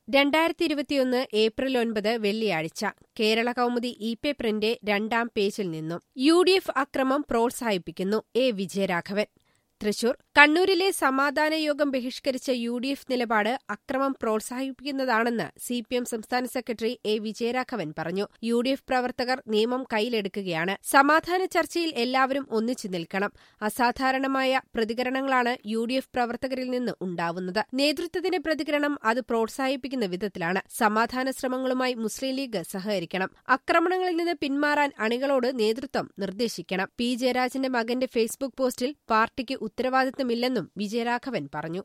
രണ്ടായിരത്തി ഇരുപത്തിയൊന്ന് ഏപ്രിൽ ഒൻപത് വെള്ളിയാഴ്ച കേരള കൗമുദി ഇ പേപ്പറിന്റെ രണ്ടാം പേജിൽ നിന്നും യു ഡി എഫ് അക്രമം പ്രോത്സാഹിപ്പിക്കുന്നു എ വിജയരാഘവൻ തൃശൂർ കണ്ണൂരിലെ സമാധാന യോഗം ബഹിഷ്കരിച്ച യു ഡി എഫ് നിലപാട് അക്രമം പ്രോത്സാഹിപ്പിക്കുന്നതാണെന്ന് സി പി എം സംസ്ഥാന സെക്രട്ടറി എ വിജയരാഘവൻ പറഞ്ഞു യു ഡി എഫ് പ്രവർത്തകർ നിയമം കയ്യിലെടുക്കുകയാണ് സമാധാന ചർച്ചയിൽ എല്ലാവരും ഒന്നിച്ചു നിൽക്കണം അസാധാരണമായ പ്രതികരണങ്ങളാണ് യു ഡി എഫ് പ്രവർത്തകരിൽ നിന്ന് ഉണ്ടാവുന്നത് നേതൃത്വത്തിന്റെ പ്രതികരണം അത് പ്രോത്സാഹിപ്പിക്കുന്ന വിധത്തിലാണ് സമാധാന ശ്രമങ്ങളുമായി മുസ്ലിം ലീഗ് സഹകരിക്കണം ആക്രമണങ്ങളിൽ നിന്ന് പിന്മാറാൻ അണികളോട് നേതൃത്വം നിർദ്ദേശിക്കണം പി ജയരാജന്റെ മകന്റെ ഫേസ്ബുക്ക് പോസ്റ്റിൽ പാർട്ടിക്ക് ഉത്തരവാദിത്തമില്ലെന്നും വിജയരാഘവൻ പറഞ്ഞു